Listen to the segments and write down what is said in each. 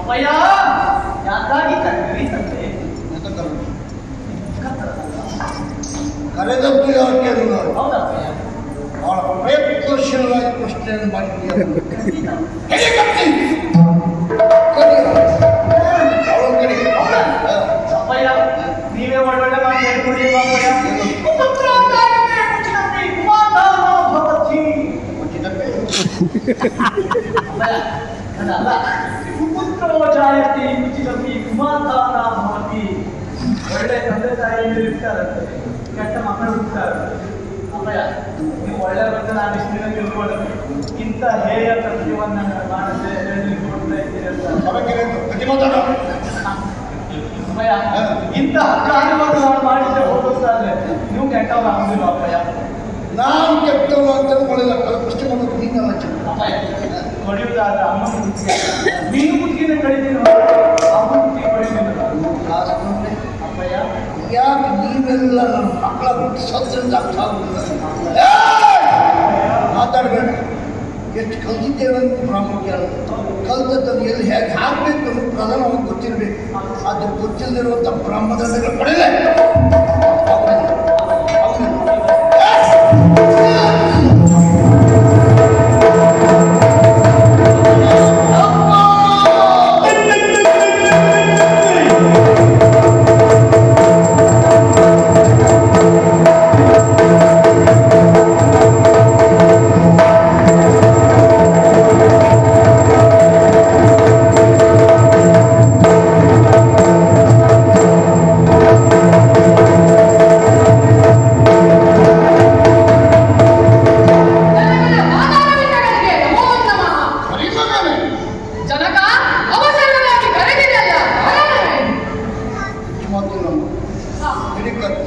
ಅಪ್ಪಯ್ಯ ಯಾಕಾಗಿ ಕರೆದ್ರಿ ತಂದೆ ಕರೆದದ್ದು ಯಾಕೆ ಅನ್ನೋ ಹೌದಪ್ಪಯ್ಯ ಬಹಳ ಪ್ರಯತ್ನಶೀಲವಾಗಿ ಪ್ರಶ್ನೆಯನ್ನು ಮಾಡಿದ್ದೀಯ ಖಂಡಿತ. ಹೇಗೆ ಕಟ್ಟಿ ಕಡಿ ಅವಳ ಕಡೆ ಹೌದಾ? ಅಪ್ಪಯ್ಯ ನೀವೇ ಒಳ್ಳೊಳ್ಳೆ ಮಾತು ಹೇಳ್ಕೊಡಿ ಅಪ್ಪಯ್ಯ ಪುತ್ರಾಂತಾಯತೆ ಮುಚ್ಚಿನಪ್ಪಿ ಕುಮಾರಧಾಮ ಭವತಿ. ಅಪ್ಪಯ್ಯ, ಅದಲ್ಲ. ಕುಪುತ್ರೋ ಜಾಯತೆ ಮುಚ್ಚಿನಪ್ಪಿ ಕುಮಾರಧಾಮ ಭವತಿ. ಒಳ್ಳೆ ತಂದೆ ತಾಯಿಗಳು ಇರ್ತಾರಂತೆ ಕೆಟ್ಟ ಮಕ್ಕಳು ಇರ್ತಾರೆ ಅಪ್ಪಯ್ಯ ನೀವು ಒಳ್ಳೆ ಬಗ್ಗೆ ನಾನು ಇಷ್ಟು ದಿನ ತಿಳ್ಕೊಳ್ಳೋದು ಇಂಥ ಹೇಯ ಕೃತ್ಯವನ್ನ ಮಾಡದೆ ಕೊಡ್ತಾ ಇದ್ದೀರಿ ಅಂತ ಹೊರಗೆ ಪ್ರತಿ ಮಾತಾಡ ಅಪ್ಪಯ್ಯ ಇಂತಹ ಕಾರ್ಯವನ್ನು ನಾನು ಮಾಡಿದ್ರೆ ಹೋಗುತ್ತಾರೆ ನೀವು ಕೆಟ್ಟವ್ರು ಆಗುದಿಲ್ಲ ಅಪ್ಪಯ್ಯ ನಾನು ಕೆಟ್ಟವನು ಅಂತ ಅನ್ಕೊಳ್ಳಿಲ್ಲ ಪ್ರಶ್ನೆ ಮಾಡೋದು ನೀನಲ್ಲ ಚಿಕ್ಕ ಅಪ್ಪಯ್ಯ ಹೊಡೆಯುವುದಾದ್ರೆ ಅಮ್ಮನ ಬುದ್ಧಿ ನೀನು ಬುದ್ಧಿನ ಕಳಿತೀನಿ ಅಮ್ಮ ಬುದ್ಧಿ ಕಳಿತೀನಿ ಅಪ್ಪಯ್ಯ ಯಾಕೆ ನೀವೆಲ್ಲ ನನ್ನ ಮಕ್ಕಳ ಬಿಟ್ಟು ಸದ್ರಿಂದ ಅರ್ಥ ಆಗುದಿಲ್ಲ ಮಾತಾಡಬೇಡ ಎಷ್ಟು ಕಲ್ತಿದ್ದೇವೆ ಅಂತ ಪ್ರಾಮುಖ್ಯ ಅಲ್ಲ ಕಲ್ತದ್ದನ್ನು ಎಲ್ಲಿ ಹೇಗೆ ಹಾಕಬೇಕು ಅನ್ನೋದು ಪ್ರಧಾನವಾಗಿ ಗೊತ್ತಿರಬೇಕು ಅದು ಗೊತ್ತಿಲ್ಲದಿರುವಂಥ ಬ್ರಹ್ಮದಂಡಗಳು ಪಡೆಯಲೇ ಜನಕನ ಮಾತಾಡಬೇಕಾದರೆ ನಮೋ ನಮಃ ಹರಿಮಗನೇ ಜನಕ ಅವಸರವಾಗಿ ಕರೆದಿದೆಯಲ್ಲ ಕಾರಣವೇನು? ಮಾತು ನಮ್ಮ ಹಾ, ಹಿಡಿಕತ್ತು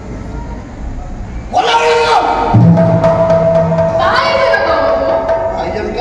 ಹೊಲವಿಲ್ಲ ತಾಯಿ ಜನಕವರು ಅಯ್ಯಂಕ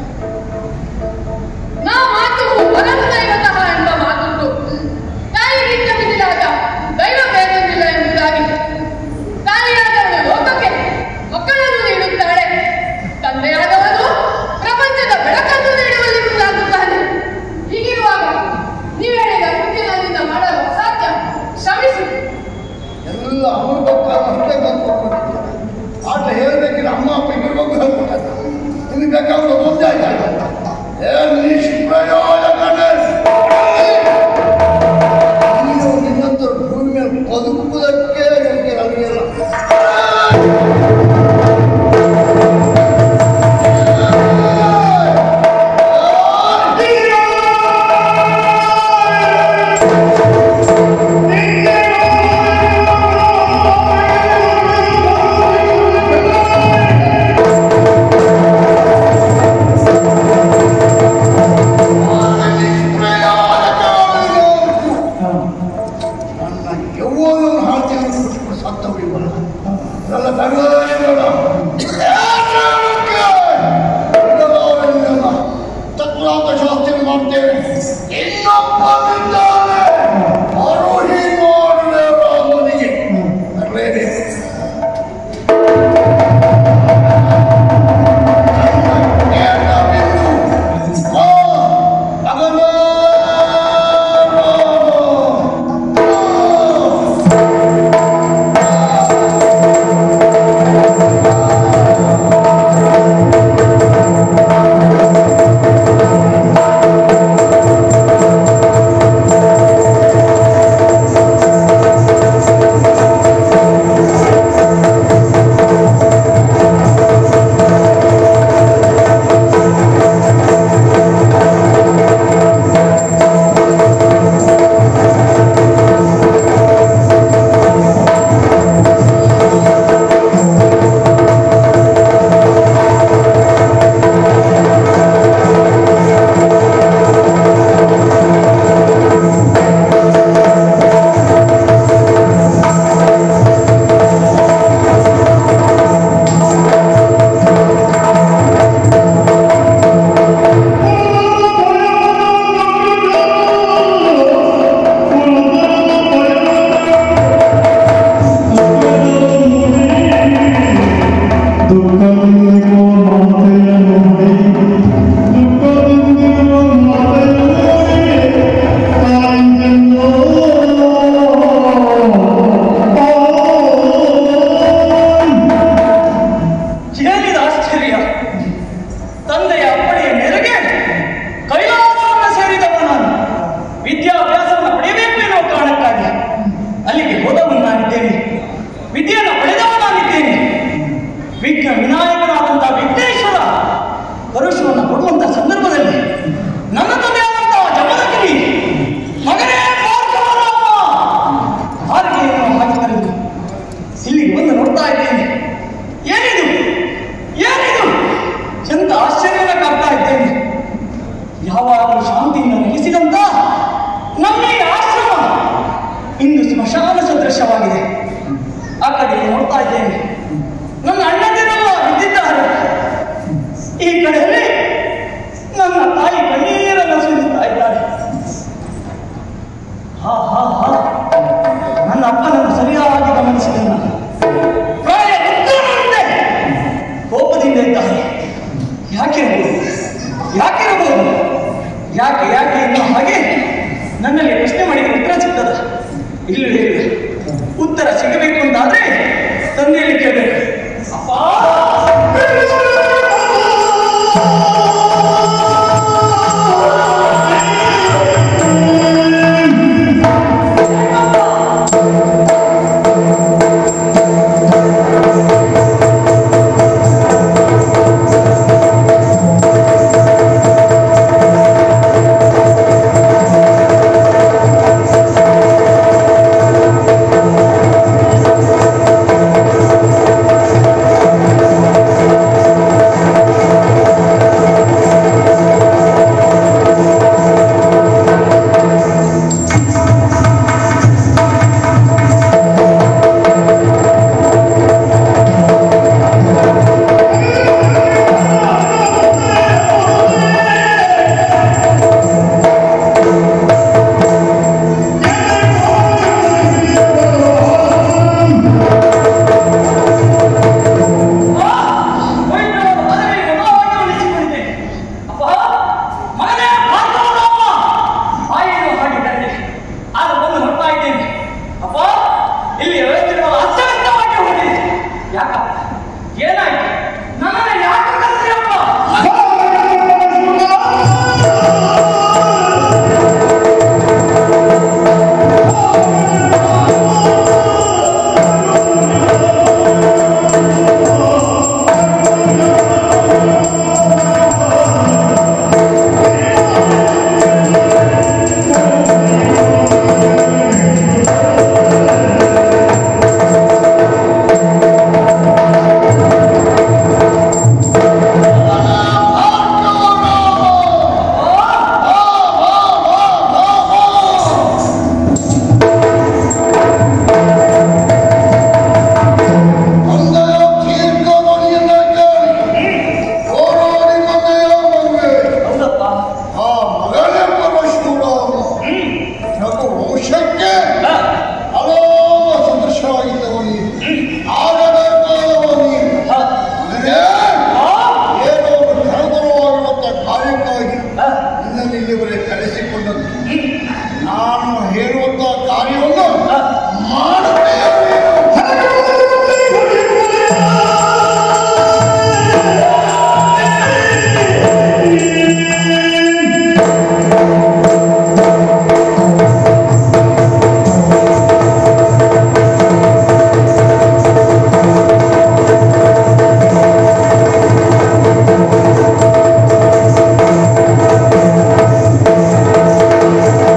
ನಾ ಮಾತು ವರಂ ದೈವತಃ ಎಂಬ ಮಾತುಂಟು ತಾಯಿಗಿಂತ ಮಿಗಿಲಾದ ದೈವ ಬೇರೊಂದಿಲ್ಲ ಎಂಬುದಾಗಿ ತಾಯಿಯಾದವಳು ಲೋಕಕ್ಕೆ ಮಕ್ಕಳನ್ನು ನೀಡುತ್ತಾಳೆ ತಂದೆಯಾದವನು ಪ್ರಪಂಚದ ಬೆಳಕನ್ನು ನೀಡುವಲ್ಲಿ ಮುಂದಾಗುತ್ತಾನೆ ಹೀಗಿರುವಾಗ ನೀವು ಹೇಳಿದ ಕೃತ್ಯದಿಂದ ಮಾಡಲು ಸಾಧ್ಯ ಶ್ರಮಿಸಿ ಎಲ್ಲ ಅವನ ಬೇಕಾದ ಅಷ್ಟೇ ಕಲ್ತ್ಕೊಂಡು ಆಟ ಹೇಳ್ಬೇಕಿಲ್ಲ ಅಮ್ಮ ಅಪ್ಪ ಇಬ್ಬರಿಗೂ ಹೇಳ್ಬಿಟ್ಟ ನಿಮಗೆ ಬೇಕಾದ್ರೆ ಒಂದೇ ಆಯ್ತು ಏನ್ ನಿಷ್ಪ್ರಯೋಜಕನೇ ನೀನು ನಿನ್ನಂತ ಭೂಮಿ ಮೇಲೆ ಬದುಕುವುದಕ್ಕೆ ಯೋಗ್ಯ ನಮಗೆಲ್ಲ ನನ್ನ ಯೌವನ ಹಾಡ್ತೀನಿ ಬಿಟ್ಬಿಟ್ಟು ಸತ್ತ ಹೋಗಿವಲ್ಲ ನನ್ನ ತಗೊಳ್ಳೇ ಬೇಡ ತತ್ವಾಂತ ಶಾಸ್ತ್ರ ಮಾಡ್ತೇವೆ ಇನ್ನೊಬ್ಬ ಬಿದ್ದಾನೆ ಅರುಹಿ ಮಾಡುವೆ ರಾಮನಿಗೆ ಬರಲೇಬೇಕು ಆ ಯಾವಾಗಲೂ ಶಾಂತಿಯಿಂದ ನೆಲೆಸಿದಂತ ನಮ್ಮ ಈ ಆಶ್ರಮ ಇಂದು ಸ್ಮಶಾನ ಸದೃಶವಾಗಿದೆ ಆ ಕಡೆ ನೋಡ್ತಾ ಇದ್ದೇನೆ ನನ್ನ ಅಣ್ಣಂದಿರೆಲ್ಲ ಇದ್ದಿದ್ದಾರೆ ಈ ಕಡೆಯಲ್ಲಿ ನನ್ನ ತಾಯಿ ಕಣ್ಣೀರನ್ನು ಸುರಿಸ್ತಾ ಇದ್ದಾರೆ ಹಾ ಹಾ ಹಾ ನನ್ನ ಅಪ್ಪನನ್ನು ಸರಿಯಾಗಿ ಗಮನಿಸಿದ ನಾನು ಪ್ರಾಯ ವೃದ್ಧನಂತೆ ಕೋಪದಿಂದ ಇದ್ದಾರೆ ಯಾಕೆ ಯಾಕಿರಬಹುದು ಯಾಕೆ ಯಾಕೆ ಎನ್ನುವ ಹಾಗೆ ನನ್ನಲ್ಲಿ ಪ್ರಶ್ನೆ ಮಾಡಿದ್ರೆ ಉತ್ತರ ಸಿಗ್ತದ ಇಲ್ಲ ಇಲ್ಲ ಉತ್ತರ ಸಿಗಬೇಕು ಅಂತಾದ್ರೆ ತಂದೆಯಲ್ಲಿ ಕೇಳಬೇಕು ಅಪ್ಪ ಏನಾಯ್ತು ನನ್ನನ್ನು ಯಾಕೆ ಕರೆದ್ರಿಯಪ್ಪ ತಂದೆಯ ದೀರ್ಘಮಣಿಯನ್ನ ಕೇಳಿ ಓಡೋಡಿ ಬಂದೆಯ ಮಗುವೆ ಹೌದಪ್ಪ ಆ ಮಗನೇ ಪರಶುರ ರಘು ವಂಶಕ್ಕೆ ಹಾ. ಹಲವು ಸದೃಶವಾಗಿದ್ದವನಿ ಆಗಬೇಕಾದವನಿ ಹಾ. ಮಗನೇ ಆ? ಏನೋ ಒಂದು ಕರಗುರವಾಗಿರುವಂತ ಕಾರ್ಯಕ್ಕಾಗಿ ಹಾ. ನಿನ್ನನ್ನು ಇಲ್ಲಿವರೆಗೆ ಕರೆಸಿಕೊಂಡದ್ದು ನಾನು ಹೇಳುವಂತ ಕಾರ್ಯವನ್ನು ಹಾ. ಮಾಡುತ್ತೇನೆ ಆ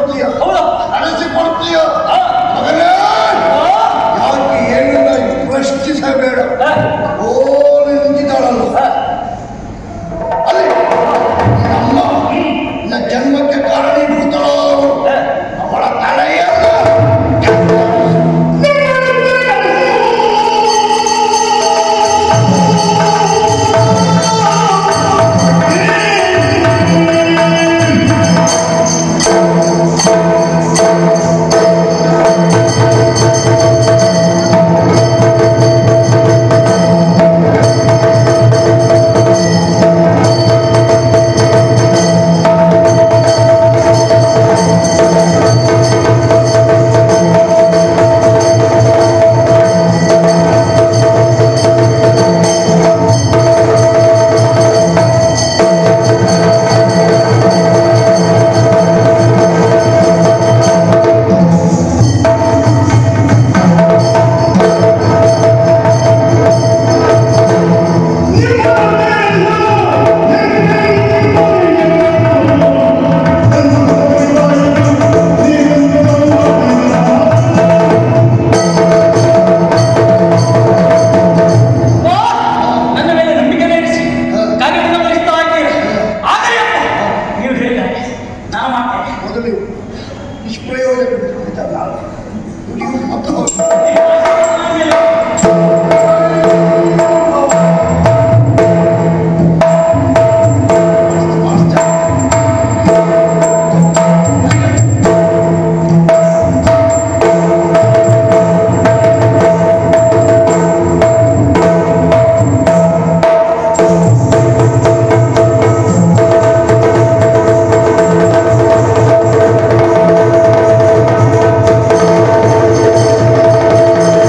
ನಡೆಸಿಕೊಡ್ತೀಯ ಹೌದಪ್ಪ ನಡೆಸಿಕೊಡ್ತೀಯ ಆ, ಮಗನೇ ಆ, ಯಾಕೆ ಏನನ್ನ ಪ್ರಶ್ನಿಸಬೇಡ ಆ, ಓಲಿ ನಿಂತಿದ್ದಾಳಲ್ಲ ಆ. ಅಲ್ಲಿ ನಮ್ಮ ನಿನ್ನ ಜನ್ಮಕ್ಕೆ ಕಾರಣೀಭೂತಳಾದವಳು ಅವಳ ತಲೆಯಲ್ಲ ಆ, ನನ್ನ ಮೇಲೆ ನಂಬಿಕೆ ಇರಿಸಿ ಕಾರ್ಯವನ್ನು ವಹಿಸ್ತಾ ಇದ್ದೀರಿ ಆಗಲಿ ಅಪ್ಪ ನೀವು ಹೇಳಿದ್ದಾರೆ ನಾನು ಮಾಡ್ತೇನೆ ಮೊದಲು ನಿಷ್ಪ್ರಯೋಜಕ ನಾನು ಹುಡುಗಿ ಮತ್ತು ಆ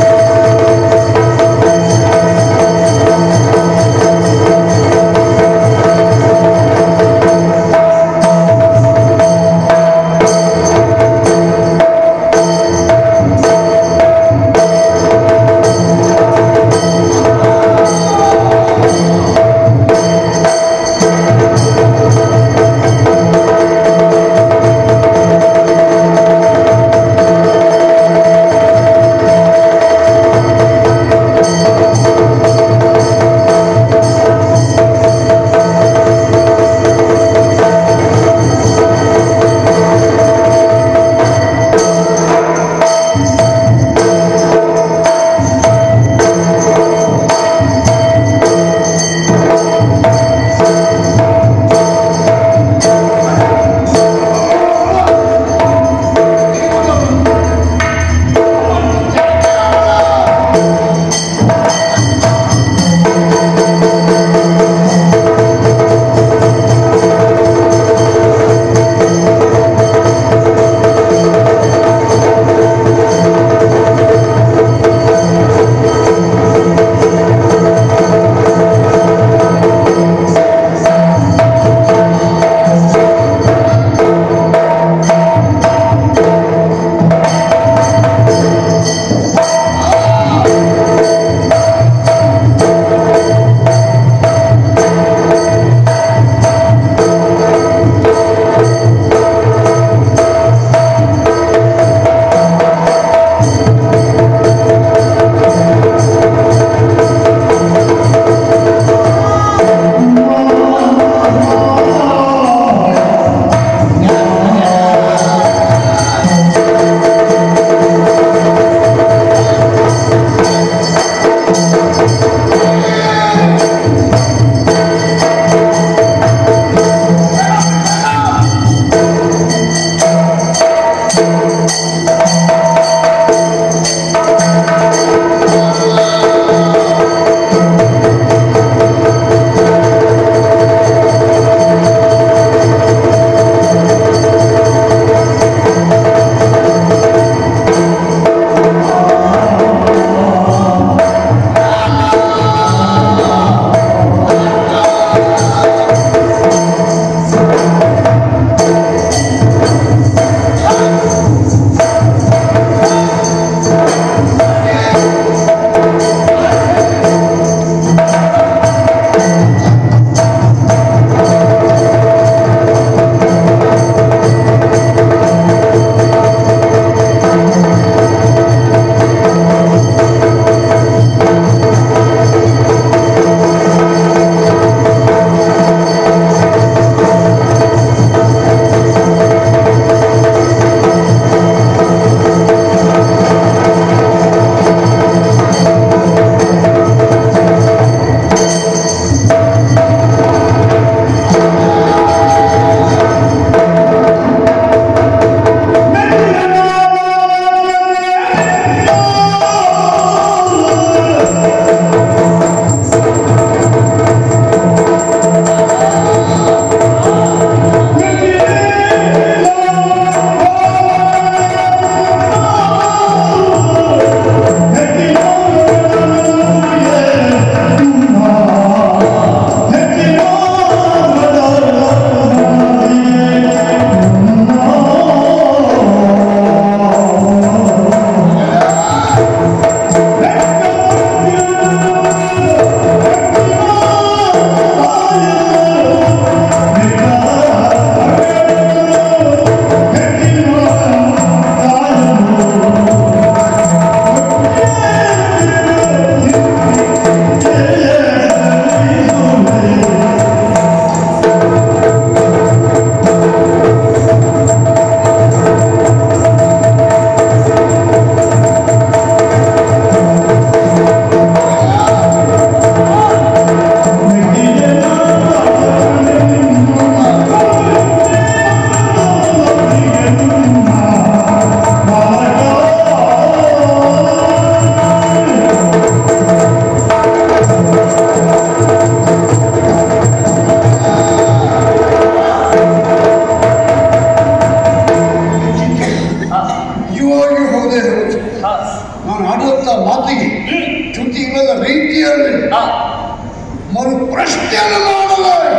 ಆಡುವಂತ ಮಾತಿಗೆ ಚ್ಯುತಿ ಇಲ್ಲದ ರೀತಿಯಲ್ಲಿ ಆ, ಮರು ಪ್ರಶ್ನೆಯನ್ನು ಮಾಡಲಾರೆ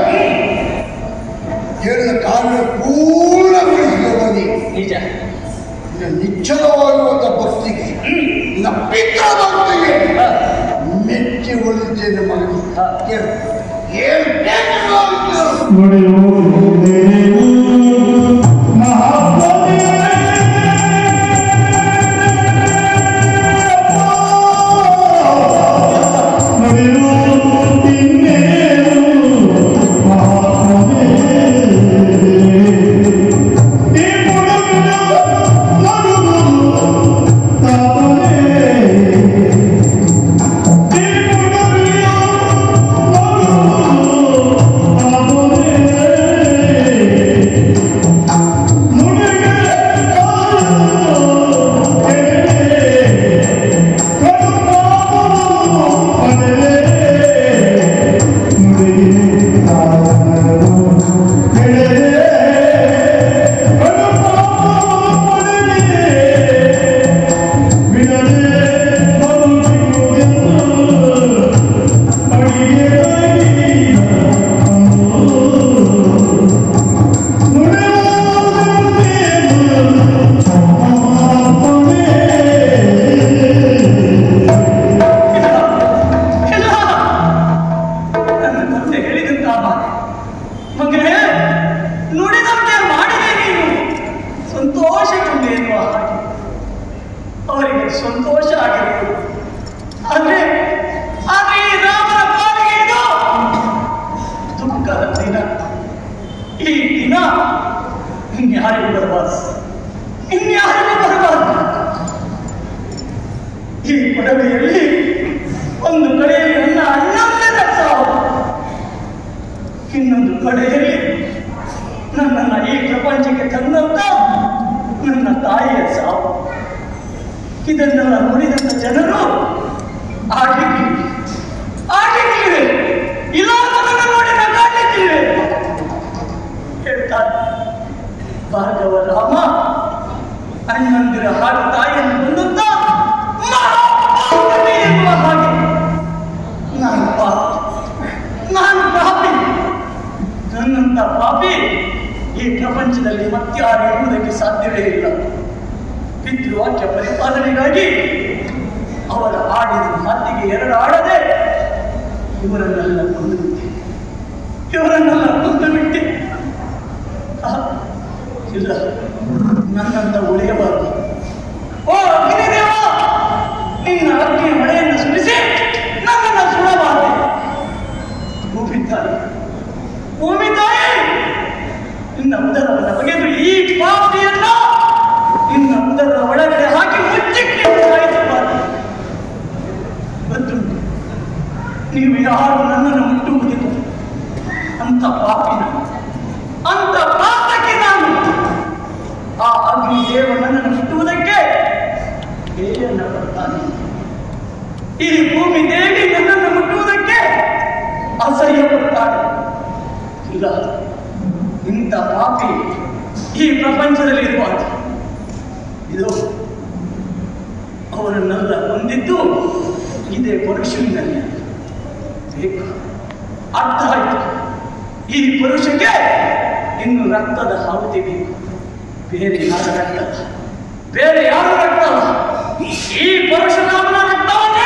ಹೇಳಿದ ಕಾರ್ಯ ಪೂರ್ಣಗೊಳಿಸಿದವನಿ ನಿಜ ನಿನ್ನ ನಿಶ್ಚಲವಾಗಿರುವಂತ ಭಕ್ತಿಗೆ ನಿನ್ನ ಪಿತ್ರ ಭಕ್ತಿಗೆ ಆ, ಮೆಚ್ಚಿ ಉಳಿದಿದ್ದೇನೆ ಮಗನಿಗೆ ಆ. ಕೇಳು ಏನು ಕೇಳು ಇಲ್ಲ ನನ್ನ ತಂದೆ ಹೇಳಿದಂತ ಮಾತು ಮಗನೇ ನುಡಿದಂತೆ ಮಾಡಿದೆ ನೀನು ಸಂತೋಷಗೊಂಡೆ ಎನ್ನುವ ಹಾಗೆ ಅವರಿಗೆ ಸಂತೋಷ ಆಗಿರ್ಬೋದು ಆದ್ರೆ ಆದ್ರೆ ಈ ರಾಮನ ಪಾಲಿಗೆ ಇದು ದುಃಖದ ದಿನ ಈ ದಿನ ಇನ್ಯಾರಿಗೂ ಬರಬಾರದು ಇನ್ಯಾರಿಗೂ ಬರಬಾರದು ಈ ಕೊಡವೆಯಲ್ಲಿ ಒಂದು ಕಡೆಯಲ್ಲಿ ನನ್ನ ಅಣ್ಣಂದಿರ ಸಾವು ಇನ್ನೊಂದು ಕಡೆಯಲ್ಲಿ ನನ್ನನ್ನು ಈ ಪ್ರಪಂಚಕ್ಕೆ ತಂದಂತ ನನ್ನ ತಾಯಿಯ ಸಾವು ಇದನ್ನೆಲ್ಲ ನೋಡಿದಂತ ಜನರು ಆಟಿಕ್ಕಿವೆ ಆಟಿಕ್ಕಿವೆ ಇಲ್ಲ ನನ್ನನ್ನು ನೋಡಿ ನಗಾಟಿಕ್ಕಿವೆ ಹೇಳ್ತಾರೆ ಭಾರ್ಗವ ರಾಮ ಅಣ್ಣಂದಿರ ಹಾಗೆ ತಾಯಿಯನ್ನು ಬಂದಂತ ಮಹಾಪಾತಕಿ ಎನ್ನುವ ಹಾಗೆ ನಾನು ಪಾಪಿ ನಾನು ಪಾಪಿ ನನ್ನಂತ ಪಾಪಿ ಈ ಪ್ರಪಂಚದಲ್ಲಿ ಮತ್ಯಾರು ಇರುವುದಕ್ಕೆ ಸಾಧ್ಯವೇ ಇಲ್ಲ ಪಿತೃವಾಕ್ಯ ಪರಿಪಾಲನೆಗಾಗಿ ಅವರ ಆಡಿದ ಮಾತಿಗೆ ಎರಡು ಆಡದೆ ಇವರನ್ನೆಲ್ಲ ಕೊಂದು ಬಿಟ್ಟೆ ಇವರನ್ನೆಲ್ಲ ಕೊಂದು ಬಿಟ್ಟೆ ಆ, ಇಲ್ಲ ನನ್ನಂತ ಉಳಿಯಬಾರದು ಓ ಅಗ್ನಿದೇವ ನಿನ್ನ ಅಗ್ನಿಯ ಮಳೆಯನ್ನು ಸುರಿಸಿ ನನ್ನನ್ನು ಸುಡಬಾರದು ಭೂಮಿ ತಾಯಿ ಭೂಮಿ ತಾಯಿ ನಿನ್ನ ಉದರವನ್ನು ಬಗೆದು ಈ ಪಾಪಿಯನ್ನ ನಿನ್ನ ಉದರದ ಒಳಗಡೆ ಹಾಕಿ ಮುಚ್ಚಿಕ್ಕೆ ಸಾಯಿಸಬಾರದು ಗೊತ್ತುಂಟು ನೀವು ಯಾರು ನನ್ನನ್ನು ಮುಟ್ಟುವುದಿಲ್ಲ ಅಂತ ಪಾಪಿನ ಅಂತ ಪಾಪಕ್ಕೆ ನಾನು ಆ ಅಗ್ನಿ ದೇವ ನನ್ನನ್ನು ಮುಟ್ಟುವುದಕ್ಕೆ ಹೇಯನ್ನ ಬರ್ತಾನೆ ಈ ಭೂಮಿ ದೇವಿ ನನ್ನನ್ನು ಮುಟ್ಟುವುದಕ್ಕೆ ಅಸಹ್ಯ ಪಡ್ತಾಳೆ ಇಲ್ಲ ಇಂಥ ಪಾಪಿ ಈ ಪ್ರಪಂಚದಲ್ಲಿ ಇರಬಾರ್ದು ಇದು ಅವರನ್ನೆಲ್ಲ ಹೊಂದಿದ್ದು ಇದೇ ಪರಶುವಿನಲ್ಲಿ ಬೇಕು ಅರ್ಥ ಆಯ್ತು ಈ ಪುರುಷಕ್ಕೆ ಇನ್ನು ರಕ್ತದ ಆಹುತಿ ಬೇಕು ಬೇರೆ ಯಾರ ರಕ್ತ ಅಲ್ಲ. ಬೇರೆ ಯಾರ ರಕ್ತ ಅಲ್ಲ. ಈ ಪರಶುರಾಮನ ರಕ್ತವನ್ನೇ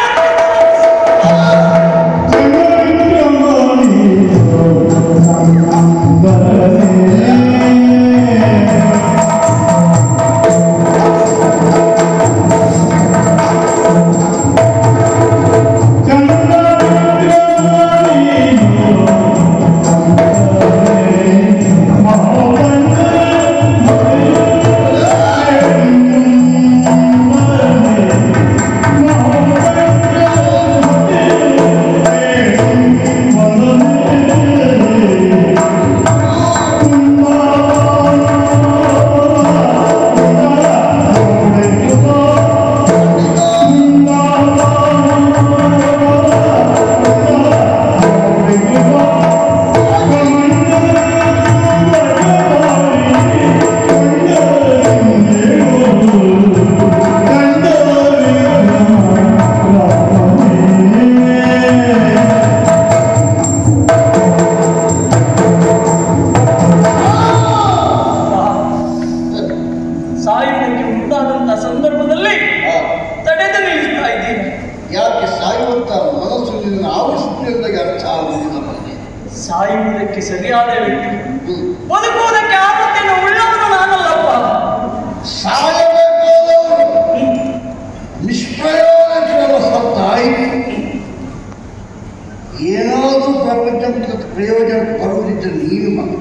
Thank ಸಾಯಲಿಕ್ಕೆ ಮುಂದಾದಂತ ಸಂದರ್ಭದಲ್ಲಿ ಆ, ತಡೆದು ನಿಲ್ಲಿಸ್ತಾ ಇದ್ದೀನಿ ಯಾಕೆ ಸಾಯುವಂತ ಮನಸ್ಸು ನಿನ್ನ ಆವರಿಸುತ್ತಿರುವುದಾಗಿ ಅರ್ಥ ಆಗುವುದಿಲ್ಲ ನನಗೆ ಸಾಯುವುದಕ್ಕೆ ಸರಿಯಾದ ವ್ಯಕ್ತಿ ಹ್ಮ್. ಬದುಕುವುದಕ್ಕೆ ಆಸಕ್ತಿಯನ್ನು ಉಳ್ಳವನು ನಾನಲ್ಲಪ್ಪ ಸಾಯಬೇಕಾದವರು ನಿಷ್ಪ್ರಯೋಜನಗಳ ಸತ್ತಾಯಿತು ಏನಾದರೂ ಪ್ರಪಂಚಕ್ಕೆ ಪ್ರಯೋಜನ ಬರುವುದಿದ್ದರೆ ನೀನು ಮಕ್ಕಳು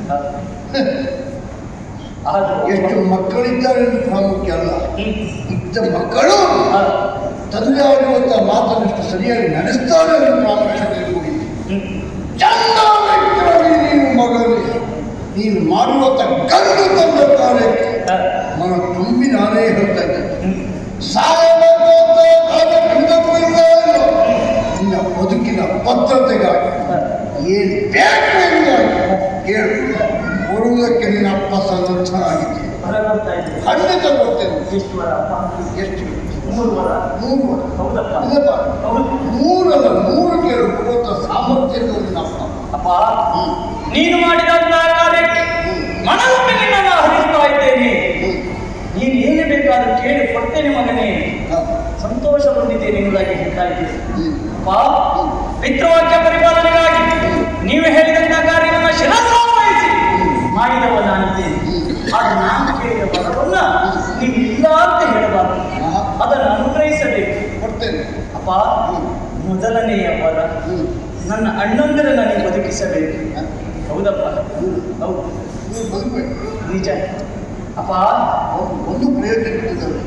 ಆದ್ರೂ ಎಷ್ಟು ಮಕ್ಕಳಿದ್ದಾರೆ ಎಂದು ಪ್ರಾಮುಖ್ಯ ಅಲ್ಲ ಇದ್ದ ಮಕ್ಕಳು ಆ, ತಂದೆ ಆಡುವಂಥ ಮಾತನ್ನಷ್ಟು ಸರಿಯಾಗಿ ನಡೆಸ್ತಾರೆ ಎಂದು ಪ್ರಾಮುಖ್ಯತೆ ಹೋಗಿದೆ ಹ್ಮ್. ಚಂದಾಗಿ ನೀನು ಮಗನೇ ನೀನು ಮಾಡುವಂಥ ಗಂಡು ತಂದ ಕಾರ್ಯಕ್ಕೆ ಆ, ಮನ ತುಂಬಿ ನಾನೇ ಹೇಳ್ತಾ ಇದ್ದೆ ಹ್ಮ್. ಸಾಯಬೇಕು ಅಂತ ಕಾಲ ಹಿಡಿದಕ್ಕೂ ಇಲ್ಲ ಇಲ್ಲ. ನಿನ್ನ ಬದುಕಿನ ಭದ್ರತೆಗಾಗಿ ಏನು ಬೇಕು ಎಂಬುದಾಗಿ ಕೇಳು ಬರುವುದಕ್ಕೆ ನಿನ್ನ ಅಪ್ಪ ಸಮರ್ಥನಾಗಿದ್ದೆ ಹೊರ ಬರ್ತಾ ಇದ್ದೀನಿ ಖಂಡಿತ ಬರ್ತೇನೆ ಎಷ್ಟು ವರ ಅಪ್ಪ ಎಷ್ಟು ಮೂರು ವರ ಮೂರು ವರ್ಷ. ಹೌದಪ್ಪ ಇದಪ್ಪ, ಹೌದು ಮೂರಲ್ಲ ಮೂರು ಕೇಳು ಕೊಡುವಂಥ ಸಾಮರ್ಥ್ಯ ಇರುವುದು ನಿನ್ನ ಅಪ್ಪ ಅಪ್ಪ ನೀನು ಮಾಡಿದಂತಹ ಕಾರ್ಯಕ್ಕೆ ಮನಸ್ಸು ನಿನ್ನನ್ನು ಹರಿಸ್ತಾ ಇದ್ದೇನೆ ಹ್ಮ್. ನೀನು ಏನು ಬೇಕಾದ್ರೂ ಕೇಳಿ ಕೊಡ್ತೇನೆ ಮಗನೇ ಹ. ಸಂತೋಷ ಹೊಂದಿದ್ದೇನೆ ಎನ್ನುವುದಾಗಿ ಹೇಳ್ತಾ ಇದ್ದೇನೆ ಹ್ಮ್. ಅಪ್ಪ ಪಿತೃವಾಕ್ಯ ಪರಿಪಾಲನೆಗಾಗಿ ನೀವು ಹೇಳಿದಂತ ಕಾರ್ಯವನ್ನು ಶಿರಸಾವಹಿಸಿ ಮಾಡಿದವ ನಾನಿದ್ದೇನೆ ಆದ್ರೆ ನಾನು ಕೇಳಿದ ಪದವನ್ನ ನೀವು ಇಲ್ಲ ಅಂತ ಹೇಳಬಾರದು ಆಹಾ. ಅದನ್ನು ಅನುಗ್ರಹಿಸಬೇಕು ಕೊಡ್ತೇನೆ ಅಪ್ಪ ಮೊದಲನೆಯ ಪದ ಹ್ಮ್. ನನ್ನ ಅಣ್ಣಂದಿರ ನನಗೆ ಬದುಕಿಸಬೇಕು ಹ. ಹೌದಪ್ಪ ಹೌದು ನೀನು ಬದುಕಬೇಕು ನಿಜ ಅಪ್ಪ ಒಂದು- ಒಂದು ಪ್ರಯೋಜನ ಇದ್ದಾರೆ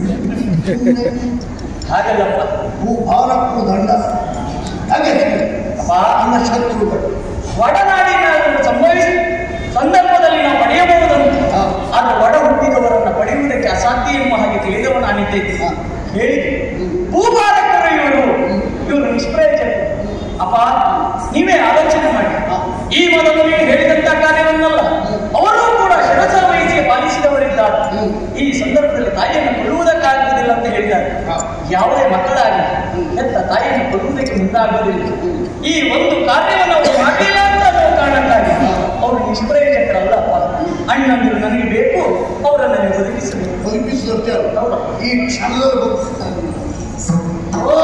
ಹಾಗಲ್ಲಪ್ಪ ಭೂಭಾರಕ್ಕೂ ದಂಡ ಹಾಗೆ ಅಪ್ಪ ನನ್ನ ಶತ್ರುಗಳು ಒಡನಾಡಿನ ಸಂಭವಿಸಿ ಸಂದರ್ಭದಲ್ಲಿ ನಾವು ಪಡೆಯಬಹುದಂತ ಹಾ. ಆದ್ರೆ ಒಡ ಹುಟ್ಟಿದವರನ್ನ ಪಡೆಯುವುದಕ್ಕೆ ಅಸಾಧ್ಯ ಎಂಬ ಹಾಗೆ ತಿಳಿದವ ನಾನಿದ್ದೇನೆ ಹಾ. ಹೇಳಿದೆ ಹ್ಮ್. ಭೂಭಾರಕರು ಇವರು ಇವರು ನಿಷ್ಪ್ರಯೋಜನ ಅಪ್ಪ ನೀವೇ ಆಲೋಚನೆ ಮಾಡಿ ಹಾ. ಈ ಮೊದಲು ನೀವು ಹೇಳಿದಂತ ಕಾರ್ಯವನ್ನಲ್ಲ ಅವರು ಕೂಡ ಶಿರಸ ವಹಿಸಿ ಪಾಲಿಸಿದವರಿದ್ದಾರೆ ಹ್ಮ್. ಈ ಸಂದರ್ಭದಲ್ಲಿ ತಾಯಿಯನ್ನು ಕೊಲ್ಲುವುದಕ್ಕಾಗುವುದಿಲ್ಲ ಅಂತ ಹೇಳಿದ್ದಾರೆ ಹಾ. ಯಾವುದೇ ಮಕ್ಕಳಾಗಲಿ ಹೆತ್ತ ತಾಯಿಯನ್ನು ಕೊಲ್ಲುವುದಕ್ಕೆ ಮುಂದಾಗುವುದಿಲ್ಲ ಈ ಒಂದು ಕಾರ್ಯವನ್ನು ಅವರು ಮಾಡಲಿಲ್ಲ ಅಂತ ಅನ್ನೋ ಕಾರಣಕ್ಕಾಗಿ ಅವರು ನಿಷ್ಪ್ರಯೋಜಕರಲ್ಲಪ್ಪ ಅಣ್ಣಂದಿರು ನನಗೆ ಬೇಕು ಅವರನ್ನು ನೀವು ಬದುಕಿಸಬೇಕು ಬದುಕಿಸಿದಂತೆ ಅಲ್ಲ ಹೌದಾ? ಈ ಕ್ಷಣದಲ್ಲಿ ಬದುಕಿಸ್ತಾರೆ ಓ!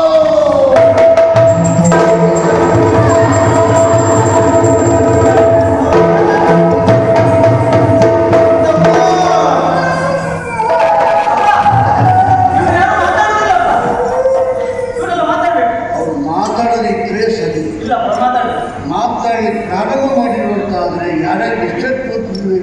ಇವ್ರು ಯಾರು ಮಾತಾಡುವುದಿಲ್ಲಪ್ಪ ಇವರೆಲ್ಲ ಮಾತಾಡ್ಬೇಕು ಅವ್ರು ಮಾತಾಡದಿದ್ರೆ ಸರಿ ಇಲ್ಲಪ್ಪ ಮಾತಾಡ ಮಾತಾಡಿ ಪ್ರಾರಂಭ ಮಾಡಿರುವಂತಾದ್ರೆ ಯಾರ್ಯಾರು ಎಷ್ಟೆಷ್ಟು ಗೊತ್ತಿದ್ವಿ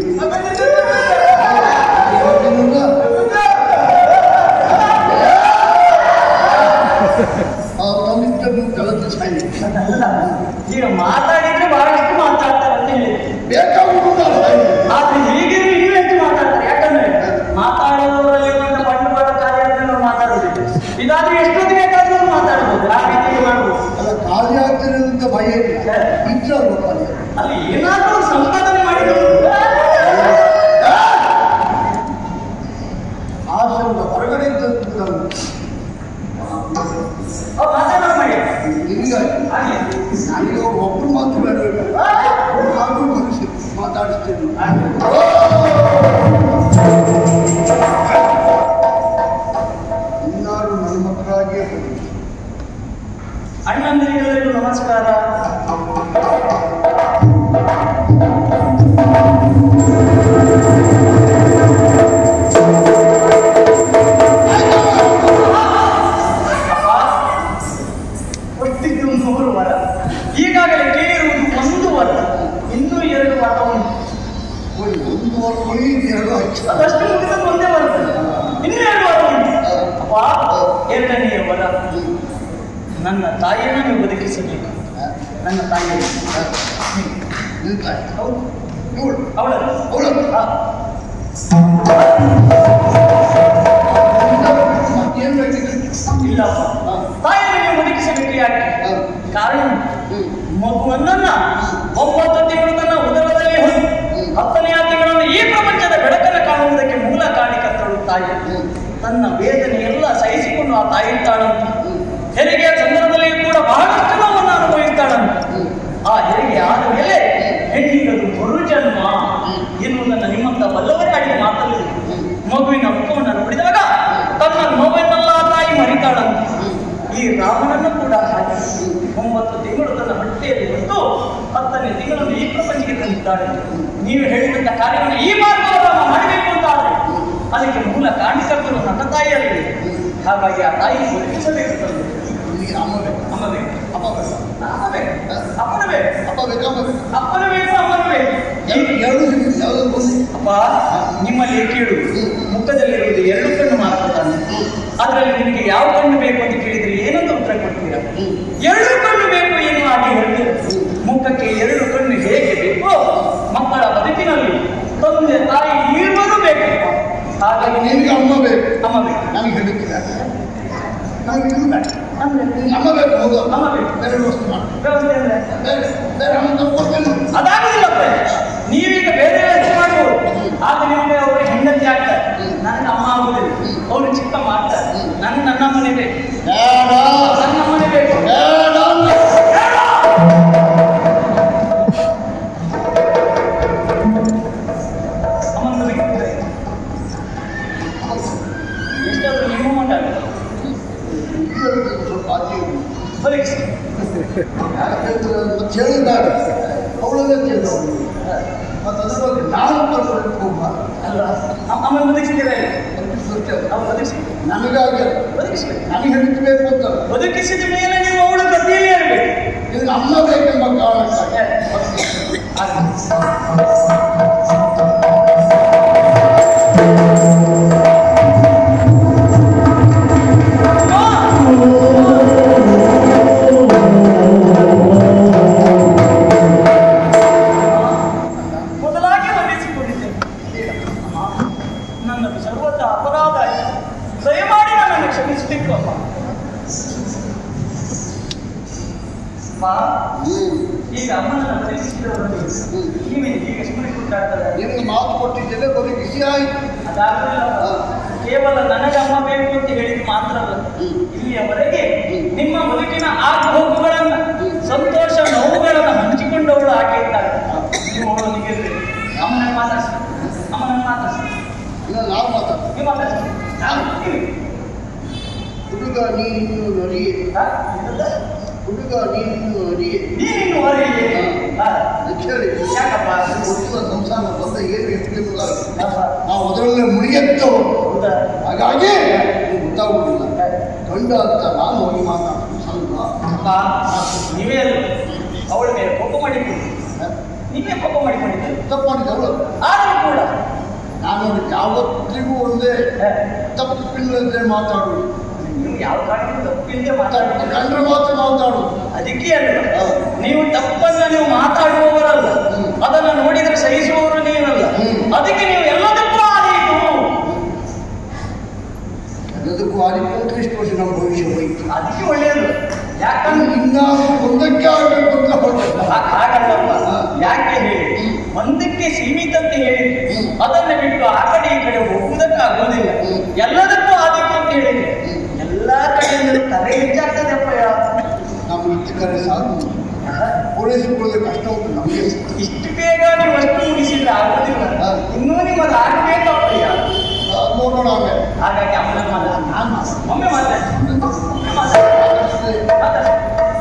ತಂದಿದ್ದನ್ನು ಕಲತು ಸಾಯಿ ಈಗ ಮಾತಾಡಿದ್ರೆ ಬಹಳಷ್ಟು ಮಾತಾಡ್ತಾರೆ ಅಂತ ಹೇಳಿ ಬೇಕಾಗುವುದ ಸಾಯಿ ಆದ್ರೆ ಹೀಗೆ ಇನ್ನೂ ಹೆಚ್ಚು ಮಾತಾಡ್ತಾರೆ ಯಾಕಂದ್ರೆ ಮಾತಾಡುವವರಲ್ಲಿ ಒಂದು ಬಂಡವಾಳ ಕಾರ್ಯ ಅಂದ್ರೆ ನಾವು ಮಾತಾಡುವುದಿಲ್ಲ ಇದಾದ್ರೆ ಎಷ್ಟೊತ್ತಿಗೆ ಬೇಕಾದ್ರೂ ಅವ್ರು ಮಾತಾಡ್ಬೋದು ಆ ರೀತಿಗೆ ಮಾಡ್ಬೋದು ಅಲ್ಲ ಕಾರ್ಯ ಆಗ್ತದೆ ಅಂತ ಭಯ ಇಲ್ಲ ಇದ್ರಲ್ವ ಕಾರ್ಯ ಅಲ್ಲಿ ಏನಾದ್ರೂ ಒಂದು ಸಂಪಾದನೆ ಮಾಡಿದ್ರು ಆಶ್ರಮದ ಹೊರಗಡೆ ಇದ್ದದ್ದು ಅವ್ರು ಮಾತಾಡೋದು ಮಾಡಿ ನಿಮಗಾಗಿ ಹಾಗೆ ನನಗೆ ಒಬ್ಬರು ಮಾತ್ರ ಬೇಡ ಹಾಗೂ ಮನುಷ್ಯ ಮಾತಾಡಿಸ್ತೇನೆ ಇನ್ನಾರು ನನ್ನ ಮಕ್ಕಳಾಗಿಯೇ ಬರಲಿ. ಅಣ್ಣಂದಿರಿಗೆಲ್ಲರಿಗೂ ನಮಸ್ಕಾರ ಅಪ್ಪ, ಕೊಟ್ಟಿದ್ದು ಮೂರು ವರ ಈಗಾಗಲೇ ಕೇಳಿರುವುದು ಒಂದು ವರ ಇನ್ನೂ ಎರಡು ವರ ಉಂಟು ಓಯ್, ಒಂದು ವರ್ಷ ಎರಡು ಹಚ್ಚ ಅದಷ್ಟು ಮುಗಿದ ಒಂದೇ ಬರ್ತದೆ ಇನ್ನೂ ಎರಡು ವರ ಉಂಟು ಅಪ್ಪ ಎರಡನೆಯ ವರ ನನ್ನ ತಾಯಿಯನ್ನು ನೀವು ಬದುಕಿಸಬೇಕು ನನ್ನ ತಾಯಿಯನ್ನು ನಿಲ್ತಾಯಿ ಹೌದು ಇವಳು ಅವಳ ಅವಳು ಹಾ. ಮತ್ತೇನು ಬೇಕಿದ್ರೆ ಇಲ್ಲಪ್ಪ ತಾಯಿಯನ್ನು ನೀವು ಬದುಕಿಸಬೇಕು ಯಾಕೆ ಹಾ. ಕಾರಣ ಹ್ಮ್. ಮಗುವನ್ನ ಒಂಬತ್ತು ತಿಂಗಳು ತನ್ನ ಉದರದಲ್ಲಿ ಹೊಂದಿ ಹತ್ತನೆಯ ತಿಂಗಳನ್ನು ಈ ಪ್ರಪಂಚದ ಬೆಳಕನ್ನು ಕಾಣುವುದಕ್ಕೆ ಮೂಲ ಕಾಣಿಕರ್ತಳು ತಾಯಿ ಹ್ಮ್. ತನ್ನ ವೇದನೆ ಎಲ್ಲ ಸಹಿಸಿಕೊಂಡು ಆ ತಾಯಿ ಇರ್ತಾಳಂತ ಹೆರಿಗೆಯ ಸಂದರ್ಭದಲ್ಲಿ ಕೂಡ ಬಹಳಷ್ಟು ನೋವನ್ನು ಅನುಭವಿಸ್ತಾಳಂತ ಆ ಹೆರಿಗೆ ಆದ ಮೇಲೆ ಹೆಣ್ಣಿಗದು ಮರುಜನ್ಮ ಎನ್ನುವುದನ್ನು ನಿಮ್ಮಂತ ಬಲ್ಲವರಾಗಿ ಮಾತಲ್ಲಿ ಮಗು ಒಂಬತ್ತು ತಿಂಗಳು ತನ್ನ ಹೊಟ್ಟೆಯಲ್ಲಿ ಹೊತ್ತು ಹತ್ತನೇ ತಿಂಗಳನ್ನು ಈ ಪ್ರಪಂಚಕ್ಕೆ ತಂದಿದ್ದಾಳೆ ನೀವು ಹೇಳಿದಂತ ಕಾರ್ಯವನ್ನು ಈ ಮಾರ್ಗವನ್ನು ಮಾಡಬೇಕು ಅಂತ ಆದ್ರೆ ಅದಕ್ಕೆ ಮೂಲ ಕಾಣಿಕರ್ತರು ನನ್ನ ತಾಯಿಯಲ್ಲಿ ಹಾಗಾಗಿ ಆ ತಾಯಿ ಒದಗಿಸಬೇಕು ತಂದೆ ನಿನಗೆ ಅಮ್ಮ ಬೇಕು ಅಮ್ಮ ಬೇಕು ಅಪ್ಪ ಬೇಕು ಅಮ್ಮ ಬೇಕು ಅಪ್ಪನ ಬೇಕು ಅಪ್ಪ ಬೇಕು ಅಮ್ಮ ಬೇಕು ಅಪ್ಪನ ಬೇಕು ಅಮ್ಮನ ಬೇಕು ಎರಡು ಎರಡು ಸಿಗುತ್ತೆ ಯಾವುದೋ ಒಂದು ಅಪ್ಪ ನಿಮ್ಮಲ್ಲಿ ಕೇಳು ಮುಖದಲ್ಲಿರುವುದು ಎರಡು ಕಣ್ಣು ಮಾತ್ರ ತಾನೆ ಅದರಲ್ಲಿ ನಿನಗೆ ಯಾವ ಕಣ್ಣು ಬೇಕು ಅಂತ ಕೇಳಿದ್ರೆ ಏನಂತ ಉತ್ತರ ಕೊಡ್ತೀರಾ ಎರಡು ಕಣ್ಣು ಬೇಕು ಏನು ಹಾಗೆ ಹೇಳ್ತೀರ ಮುಖಕ್ಕೆ ಎರಡು ಕಣ್ಣು ಹೇಗೆ ಬೇಕೋ ಮಕ್ಕಳ ಬದುಕಿನಲ್ಲಿ ತಂದೆ ತಾಯಿ ಇರುವರು ಬೇಕು ಹಾಗಾಗಿ ನೀನು ನಿನಗೆ ಅಮ್ಮ ಬೇಕು ಅಮ್ಮ ಬೇಕು ನನಗೆ ಹೇಳುತ್ತಿಲ್ಲ ನನಗೆ ಇದು ಬೇಡ ಅಂದ್ರೆ ನಿನಗೆ ಅಮ್ಮ ಬೇಕು ಹೌದು ಅಮ್ಮ ಬೇಕು. ಬೇರೆ ವ್ಯವಸ್ಥೆ ಮಾಡಿ ವ್ಯವಸ್ಥೆ ಅಂದ್ರೆ ಬೇರೆ ಬೇರೆ ಅಮ್ಮ ತಗೊಳ್ತೇನೆ ಅದಾಗುದಿಲ್ಲ ಅಪ್ಪ. ನೀವೀಗ ಬೇರೆ ವ್ಯವಸ್ಥೆ ಮಾಡ್ಬೋದು ಆಗ ನಿಮಗೆ ಅವರು ಹೆಂಡತಿ ಆಗ್ತಾರೆ ನನಗೆ ಅಮ್ಮ ಆಗುದಿಲ್ಲ ಅವರು ಚಿಕ್ಕಮ್ಮ ಆಗ್ತಾರೆ ನನಗೆ ನನ್ನ ಅಮ್ಮನೇ ಬೇಕು ಬೇಡ ನನ್ನ ಅಮ್ಮನೇ ಬೇಕು ಬೇಡ ಅಂದ್ರೆ ಅಮ್ಮನ ಬೇಕಿದ್ರೆ ಎಷ್ಟಾದ್ರೂ ನಿಮ್ಮ ಮಾತಾಡ ಸ್ವಲ್ಪ ಆಚೆ ಇರು. ಪರೀಕ್ಷೆ ಯಾಕಂದ್ರೆ ಮತ್ತೆ ಹೇಳಿದ್ದಾರೆ ಅವಳನ್ನೇ ಕೇಳಿದವಳು ಮತ್ತೆ ಅದ್ರ ಬಗ್ಗೆ ನಾನು ಉತ್ತರ ಕೊಡಲಿಕ್ಕೆ ಹೋಗ್ಬಾರ್ದು ಅಲ್ಲ ಅಮ್ಮ- ಅಮ್ಮನ ಬದುಕಿಸಿದ್ರೆ ಬದುಕಿಸೋಕೆ ಅವ್ರು ಬದುಕಿಸಿ ನನಗಾಗಿ ಬದುಕಿಸ್ಬೇಕು ನನಗೆ ಹೆಂಡತಿ ಅಂತ ಬದುಕಿಸಿದ ಮೇಲೆ ನೀವು ಅವಳು ಗದ್ದೆಯಲ್ಲೇ ಇರಬೇಕು ನಿನಗೆ ಅಮ್ಮ ಬೇಕೆಂಬ ಕಾರಣಕ್ಕಾಗಿ ಮೊದಲಾಗಿ ವಂದಿಸಿಕೊಂಡಿದ್ದೇನೆ ನನ್ನ ಸರ್ವತ ಅಪರಾಧ ಆಯಿತು ದಯಮಾಡಿ ನನ್ನನ್ನು ಕ್ಷಮಿಸಬೇಕು ಅಮ್ಮ ಅಮ್ಮ, ಈಗ ಅಮ್ಮನನ್ನು ಬದುಕಿಸಿದವರಲ್ಲಿ ನೀವೇ ಈಗ ಸುಮ್ಮನೆ ಕೂತಾಡ್ತಾರೆ ನಿನಗೆ ಮಾತು ಕೊಟ್ಟಿದ್ದೇನೆ ಬದುಕಿಸಿ ಆಯಿತು ಅದಾಗಲಿಲ್ಲ ಕೇವಲ ನನಗೆ ಅಮ್ಮ ಬೇಕು ಅಂತ ಹೇಳಿದ್ದು ಮಾತ್ರ ಅಲ್ಲ ಇಲ್ಲಿಯವರೆಗೆ ನಿಮ್ಮ ಬದುಕಿನ ಆಗ ಹೋಗುಗಳನ್ನ ಸಂತೋಷ ನೋವುಗಳನ್ನ ಹಂಚಿಕೊಂಡವಳು ಆಕೆ ಇದ್ದಾಳೆ ನೀವು ಅವಳೊಂದಿಗೆ ಇರ್ಬೇಕು ಅಮ್ಮನ ಮಾತಾಡಿಸಿ ಅಮ್ಮನ ಮಾತಾಡಿಸಿ ಇನ್ನು ನಾವು ಮಾತಾಡ ನೀವು ಮಾತಾಡಿಸಿ ನಾನು ಇರ್ತೀನಿ. ಹುಡುಗ ನೀನು ನಡಿಯೆ ಹಾ? ಏನಂತ? ಹುಡುಗ ನೀನು ನಡಿಯೆ ನೀನಿನ್ನು ಹೊರಗೆ ಹಾ. ಅಂತ ಹೇಳಿ ಯಾಕಪ್ಪ ಹುಡುಗ ಸಂಸಾರ ಬಂದ ಏನು ಎಂಬುದಾಗಿ ಅಪ್ಪ, ನಾವು ಅದರಲ್ಲೇ ಮುಡಿಯತ್ತವರು ಹೌದಾ? ಹಾಗಾಗಿ ನಿಮ್ಗೆ ಗೊತ್ತಾಗುವುದಿಲ್ಲ ಗಂಡ ಅಂತ ನಾನು ಹೋಗಿ ಮಾತಾಡ್ತೀನಿ ಸ್ವಲ್ಪ ಅಪ್ಪ, ನೀವೇ ಅಲ್ಲ ಅವಳ ಮೇಲೆ ಕೋಪ ಮಾಡಿಕೊಂಡು ನೀವೇ ಕೋಪ ಮಾಡಿಕೊಂಡಿದ್ದೀರಿ ತಪ್ಪು ಮಾಡಿದವಳು ಆದರೂ ಕೂಡ ನಾನು ಅದಕ್ಕೆ ಯಾವತ್ತಿಗೂ ಒಂದೇ ಹಾ, ತಪ್ಪಿಲ್ಲದೆ ಮಾತಾಡುವುದು ನೀವು ಯಾವ ಕಾರಣಕ್ಕೂ ತಪ್ಪಿಲ್ಲದೆ ಮಾತಾಡ್ಬೇಕು ಕಂಡ್ರೆ ಮಾತ್ರ ಮಾತಾಡುವುದು ಅದಕ್ಕೆ ಅಲ್ಲ ನೀವು ತಪ್ಪನ್ನ ನೀವು ಮಾತಾಡುವವರಲ್ಲ ಅದನ್ನ ನೋಡಿದ್ರೆ ಸಹಿಸುವವರು ನೀವಲ್ಲ ಹ್ಮ್. ಅದಕ್ಕೆ ನೀವು ಎಲ್ಲದಕ್ಕೂ ಆದೀತು ಎಲ್ಲದಕ್ಕೂ ಆದಿತ್ತು ಇಷ್ಟು ವರ್ಷ ನಮ್ಮ ಭವಿಷ್ಯ ಹೋಯಿತು ಅದಕ್ಕೆ ಒಳ್ಳೆಯದು ಯಾಕಂದ್ರೆ ಇನ್ನಾದ್ರೂ ಒಂದಕ್ಕೆ ಆಗಬೇಕು ಅಂತ ಹೊರಟು ಹಾ- ಹಾಗಲ್ಲಪ್ಪ ಹಾ. ಯಾಕೆ ಹೇಳಿ ಹ್ಮ್. ಒಂದಕ್ಕೆ ಸೀಮಿತ ಅಂತ ಹೇಳಿದ್ರೆ ಹ್ಮ್. ಅದನ್ನ ಬಿಟ್ಟು ಆ ಕಡೆ ಈ ಕಡೆ ಹೋಗುವುದಕ್ಕಾಗುವುದಿಲ್ಲ ಹ್ಮ್. ಎಲ್ಲದಕ್ಕೂ ಆದಿತ್ತು ಅಂತ ಹೇಳಿದ್ರೆ ಎಲ್ಲಾ ಕಡೆಯಿಂದ ತಲೆ ಹೆಚ್ಚಾಗ್ತದೆಪ್ಪ ನಮ್ಮ ಇತ್ತು ಕರೆ ಸಾಕು ಪೂರೈಸಿಕೊಳ್ಳೋದು ಕಷ್ಟ ಉಂಟು ನಮಗೆ ಇಷ್ಟು ಬೇಗ ನೀವು ಅಷ್ಟು ಮುಗಿಸಿದ್ರೆ ಆಗುವುದಿಲ್ಲ ಹಾ. ಇನ್ನೂ ನಿಮ್ಮದು ಆಗ್ಬೇಕಪ್ಪಯ್ಯ ಅದು ನೋಡೋಣ ಆಮೇಲೆ ಹಾಗಾಗಿ ಅಮ್ಮನ ಮಾತಾಡಿ ನಾನು ಮಾತಾಡ್ತೀನಿ. ಒಮ್ಮೆ ಮಾತಾಡಿ ಒಮ್ಮೆ ಮಾತಾಡಿ ಮಾತಾಡಿ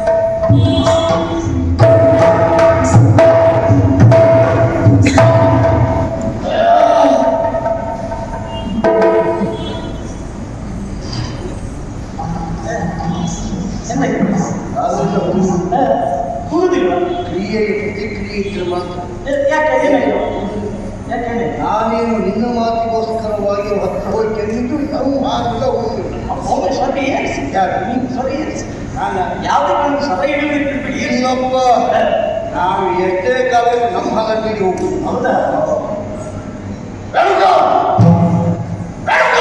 ಎಂತಾಗಿದೆ? ಆದ್ರಿಂದ ಒಂದು ಹ? ಕೂರುದಿಲ್ವಾ? ಕ್ರಿಯೆಗೆ ಪ್ರತಿಕ್ರಿಯೆ ಇದ್ರೆ ಮಾತ್ರ ಯ- ಯಾಕೆ ಏನಾಯ್ತು? ಯಾಕೆ ಏನಾಯ್ತು? ನಾನೇನು ನಿನ್ನ ಮಾತಿಗೋಸ್ಕರವಾಗಿ ಹತ್ತು ಹೋಗಿ ಕೆಂದಿದ್ದು ನಾವು ಆಗಿಲ್ಲ ಹೋಗಿಲ್ಲ ಒಮ್ಮೆ ಸ್ವಲ್ಪ ಏರಿಸಿ. ಯಾರು? ನೀವು ಸ್ವಲ್ಪ ಏರಿಸಿ. ನಾನು ಯಾವುದೇ ಕಾರಣಕ್ಕೂ ಸ್ವಲ್ಪ ಇಳಿದಿರ್ಬೇಕು, ಏರಿಸಿ. ಇಲ್ಲಪ್ಪ ಹ? ನಾವು ಎಷ್ಟೇ ಕಾಲ ನಮ್ಮ ಹಾಲಲ್ಲಿ ಹೋಗುದು ಹೌದಾ? ಬೆಳಗ ಬೆಳಗ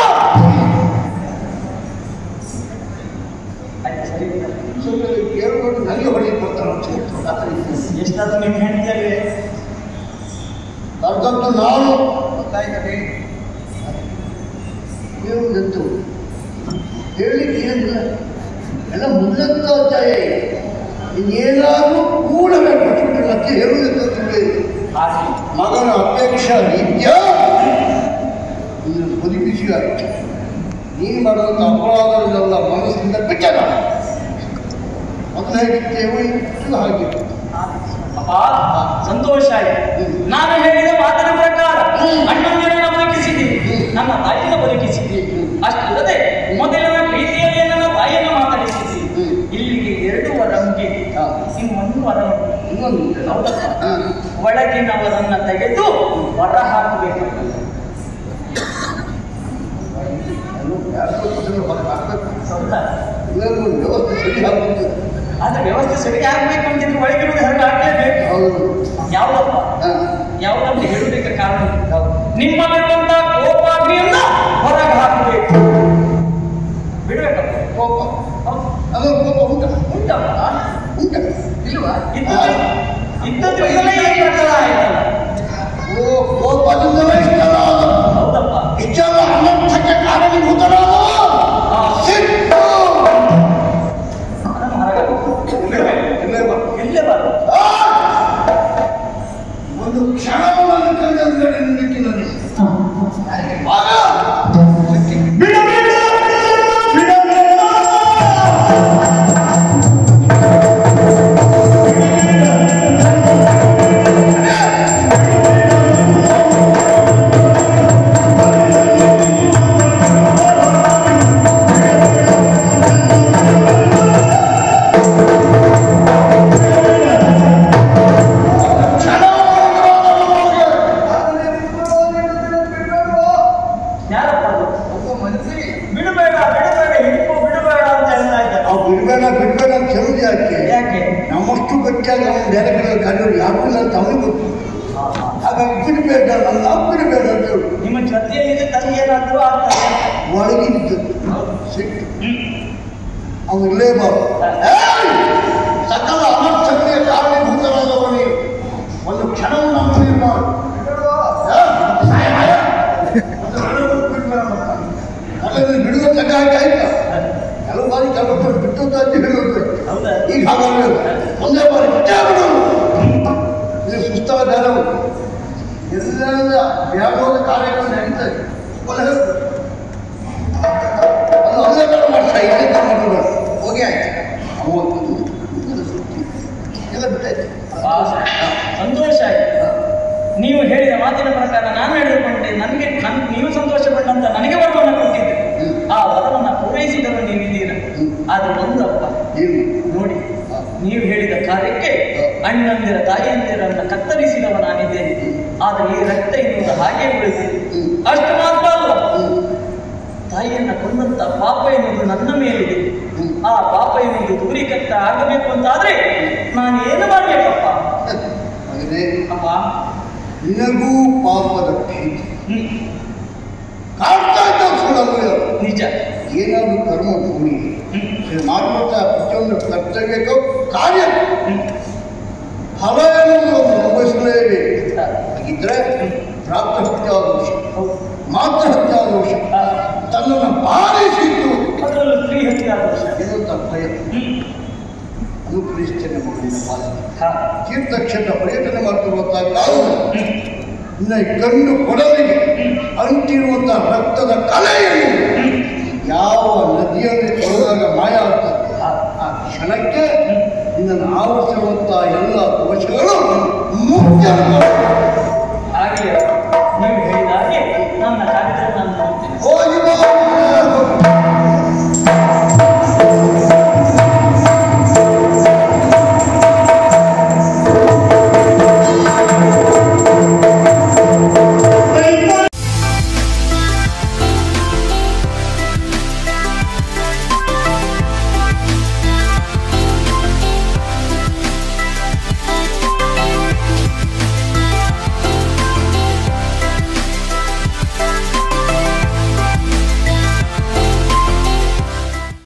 ಆಯ್ತು, ಸರಿ ಇದೆ. ಸ್ವಲ್ಪ ಕೇಳ್ಕೊಂಡು ನನಗೆ ಹೊಡೆಯಕ್ಕೆ ಬರ್ತಾರೆ ಅಂತ ಎಷ್ಟಾದ್ರೂ ನಿಮ್ಮ ಹೆಂಡತಿಯಲ್ಲಿ ಕರ್ದದ್ದು ನಾನು ಗೊತ್ತಾಯ್ತದೆ ಹೇಳುವುದಂತೂ ಹೇಳಲಿಕ್ಕೆ ಏನಿಲ್ಲ ಎಲ್ಲ ಮುಂದಂತ ಅಧ್ಯಾಯ ಇದೆ. ಇನ್ನೇನಾದ್ರೂ ಕೂಡಬೇಕು ಅಷ್ಟಕ್ಕೆ ಹೇಳುವುದಂತೂ ಹಾಗೆ ಮಗನ ಅಪೇಕ್ಷ ರೀತ್ಯ ಇದನ್ನು ಬದುಕಿಸಿ ನೀನು ಮಾಡುವಂಥ ಅಪರಾಧಗಳನ್ನೆಲ್ಲ ಮನಸ್ಸಿಂದ ಬಿಟ್ಟೆ ನಾನು ಮೊದಲು ಹೇಗಿದ್ದೇವೆ ಇಷ್ಟು ಹಾಗೆ ಅಪ್ಪ ಸಂತೋಷ ಆಯ್ತು ನಾನು ಹೇಳಿದ ಮಾತಿನ ಪ್ರಕಾರ ಅಣ್ಣಂದಿರನ್ನ ಬದುಕಿಸಿದ್ದೀನಿ ನನ್ನ ತಾಯಿನ ಬದುಕಿಸಿದ್ದೀನಿ ಅಷ್ಟಲ್ಲದೆ ಮೊದಲಿನ ಪ್ರೀತಿಯಲ್ಲಿ ನನ್ನ ತಾಯಿಯನ್ನು ಮಾತಾಡಿಸಿದ್ದೀನಿ ಇಲ್ಲಿಗೆ ಎರಡು ವರ ಮುಗಿಯಿತು ಹಾ. ಇನ್ನು ಒಂದು ವರ ಉಂಟು. ಇನ್ನೊಂದು ಉಂಟು. ಹೌದಪ್ಪ ಹಾ. ಒಳಗಿನವರನ್ನ ತೆಗೆದು ಹೊರ ಹಾಕಬೇಕು ಎಲ್ಲೋ ಯಾರಿಗೋ ಗೊತ್ತಿಲ್ಲ, ಹೊರಗೆ ಹಾಕ್ಬೇಕು. ಹೌದಾ ಎಲ್ಲರಿಗೂ ಒಂದು ವ್ಯವಸ್ಥೆ ಸರಿ ಆಗ್ತದೆ ಆದ್ರೆ ವ್ಯವಸ್ಥೆ ಸರಿ ಆಗ್ಬೇಕು ಅಂತಿದ್ರೆ ಒಳಗಿರುವುದು ಹೊರಗೆ ಹಾಕಲೇಬೇಕು ಹೌದು ಯಾವ್ದಪ್ಪ ಹಾ. ಯಾವುದಂತ ಹೇಳುವುದಕ್ಕೆ ಕಾರಣ ಉಂಟು. ಹೌದು. ನಿಮ್ಮಲ್ಲಿರುವಂತಹ ಕೋಪಾಗ್ನಿಯನ್ನ ಹೊರಗೆ ಹಾಕಬೇಕು ಬಿಡ್ಬೇಕಪ್ಪ ಕೋಪ ಹೌದು. ಅದು ಕೋಪ ಉಂಟ ಉಂಟಪ್ಪ ಉಂಟ ಇಲ್ವಾ ಇದ್ದದ್ದು ಇದ್ದದ್ರಿಂದಲೇ ಈ ಪ್ರಕಾರ ಆಯ್ತಲ್ಲ ಓ ಕೋಪದಿಂದಲೇ ಇಷ್ಟಲ್ಲ ಹೌದಪ್ಪ ಇಷ್ಟೆಲ್ಲ ಅನರ್ಥಕ್ಕೆ ಕಾರಣೀಭೂತರಾದ ಸಿಟ್ಟು ಅದನ್ನು ಹೊರಗೆ ಬಿಡ್ಬೇಕು. ಇಲ್ಲೇ ಬಾ. ಇಲ್ಲೇ ಬಾರು ಆ! ಒಂದು ಕ್ಷಣವನ್ನು ಕಂಡಂದ್ರೆ ನಿನ್ನಕ್ಕೆ ನನಗೆ ಆಗ ಬಿಡಬೇಡ ಬಿಡಬೇಡ ಯಾರಪ್ಪ ಅದು? ಬಿಡಬೇಡ ಬಿಡಬೇಡ ಹಿಡ್ಕೊ ಬಿಡಬೇಡ ಅಂತ ಹೇಳ್ತಾ ಇದ್ದಾರೆ ನಾವು ಬಿಡಬೇಡ ಬಿಡಬೇಡ ಅಂತ ಹೇಳುದು ಯಾಕೆ ಯಾಕೆ ನಮ್ಮಷ್ಟು ಗಟ್ಟಿಯಾಗಿ ಅವನು ಬೇರೆ ಕಡೆ ಕರೆಯೋರು ಯಾರು ಇಲ್ಲ ಅಂತ ಅವನಿಗೆ ಗೊತ್ತು ಹಾಗಾಗಿ ಬಿಡಬೇಡ ನನ್ನ ಬಿಡಬೇಡ ಅಂತ ಹೇಳು ನಿಮ್ಮ ಜೊತೆಯಲ್ಲಿ ತಂಗಿ ಏನಾದ್ರು ಆಗ್ತದೆ ಒಳಗಿದ್ದು ಸಿಟ್ಟು ಅವನು ಇರಲೇಬಾರ್ದು ಸಕಲ ಅನರ್ಥಕ್ಕೆ ಕಾರಣೀಭೂತರಾದವನೇ ಒಂದು ಕ್ಷಣವು ನಮ್ಮ ನಿರ್ಮಾಣ ಅದನ್ನು ಬಿಡುವ ತಗ ಹಾಕಿ ಆಯ್ತಾ ಕೆಲವು ಬಾರಿ ಕೆಲವು ಬಿಟ್ಟದ್ದು ಅಂತ ಹೇಳುತ್ತೆ ಹೌದಾ? ಈಗ ಹಾಗಾದ್ರೆ ಒಂದೇ ಬಾರಿ ಬಿಟ್ಟೇ ಬಿಡೋದು ಇದು ಸುಸ್ತಾದ ಬೇಡವು ಎಲ್ಲ ವ್ಯಾಮೋದ ಕಾರ್ಯಗಳು ನಡೀತದೆ ಒಳ್ಳೆ ಹೇಳ್ತಾರೆ. ಅದು ಅಲ್ಲೇ ಬೇಡ ಮಾಡ್ತಾ ಇಲ್ಲೇ ಬೇಡ ಮಾಡ್ಬೇಡ ಹೋಗಿ ಆಯ್ತು ಅವತ್ತು ಇದೆಲ್ಲ ಸುದ್ದಿ ಎಲ್ಲ ಬಿಟ್ಟಾಯ್ತು ಆ, ಸಂತೋಷ ಆಯ್ತು ನೀವು ಹೇಳಿದ ಮಾತಿನ ಪ್ರಕಾರ ನಾನು ಹೇಳಿಕೊಂಡೆ ನನಗೆ ನನ್ ನೀವು ಸಂತೋಷ ಪಟ್ಟಂತ ನನಗೆ ವರವನ್ನು ಕೊಟ್ಟಿದ್ದೆ ಆ ವರವನ್ನು ಪೂರೈಸಿದವರು ನೀವಿದ್ದೀರ ಆದ್ರೆ ಒಂದಪ್ಪ ಏನು ನೋಡಿ ನೀವು ಹೇಳಿದ ಕಾರ್ಯಕ್ಕೆ ಅಣ್ಣಂದಿರ ತಾಯಿಯಂದಿರನ್ನ ಕತ್ತರಿಸಿದವ ನಾನಿದ್ದೇನೆ ಆದ್ರೆ ಈ ರಕ್ತ ಎನ್ನುವುದು ಹಾಗೆ ಉಳಿದಿದೆ ಅಷ್ಟು ಮಾತ್ರ ಅಲ್ಲ ತಾಯಿಯನ್ನ ಕೊಂದಂತ ಪಾಪ ಎನ್ನುವುದು ನನ್ನ ಮೇಲಿದೆ ಆ ಪಾಪ ಎನ್ನುವುದು ದೂರೀಕೃತ ಆಗಬೇಕು ಅಂತಾದ್ರೆ ನಾನು ಏನು ಮಾಡ್ಬೇಕಪ್ಪ ಮಗನೇ ಅಪ್ಪ ನಿನಗೂ ಪಾಪದ ಭೀತಿ ಹ್ಮ್ ಕಾಡ್ತಾ ಇದ್ದ ಸುಳ್ಳಲ್ಲ ನಿಜ ಏನಾದರೂ ಕರ್ಮ ಭೂಮಿ ಹ್ಮ್ ಮಾಡುವಂಥ ಪ್ರತಿಯೊಂದು ಕರ್ತವ್ಯಕ್ಕೂ ಕಾರ್ಯ ಹ್ಮ್ ಫಲ ಎನ್ನುವುದು ಒಂದು ಅನುಭವಿಸಲೇಬೇಕು ಹಾಗಿದ್ರೆ ಪ್ರಾಪ್ತ ಹತ್ಯಾದ ದೋಷ ಹೌದು ಮಾತ್ರ ಹತ್ಯಾದ ದೋಷ ಆ, ತನ್ನನ್ನು ಬಾಧಿಸಿದ್ದು ಅದರಲ್ಲೂ ಸ್ತ್ರೀ ಹತ್ಯೆ ಆದ ವಿಷಯ ಎನ್ನುವಂಥ ಭಯ ಹ್ಮ್ ಅನುಗ್ರಹಿಸ್ತೇನೆ ಮಗುವಿನ ಪಾಲನೆ ಹಾ ತೀರ್ಥಕ್ಷೇತ್ರ ಪರ್ಯಟನೆ ಮಾಡ್ತಿರುವಂತಹ ಕಾಲದಲ್ಲಿ ಇನ್ನ ಈ ಕಣ್ಣು ಕೊಡಲಿಗೆ ಅಂಟಿರುವಂತಹ ರಕ್ತದ ಕಲೆಯನ್ನು ಯಾವ ನದಿಯಲ್ಲಿ ಕೊಡದಾಗ ಮಾಯ ಆಗ್ತದೆ ಆ ಕ್ಷಣಕ್ಕೆ ನಿನ್ನನ್ನು ಆವರಿಸಿರುವಂತಹ ಎಲ್ಲ ದೋಷಗಳು ಮುಖ್ಯ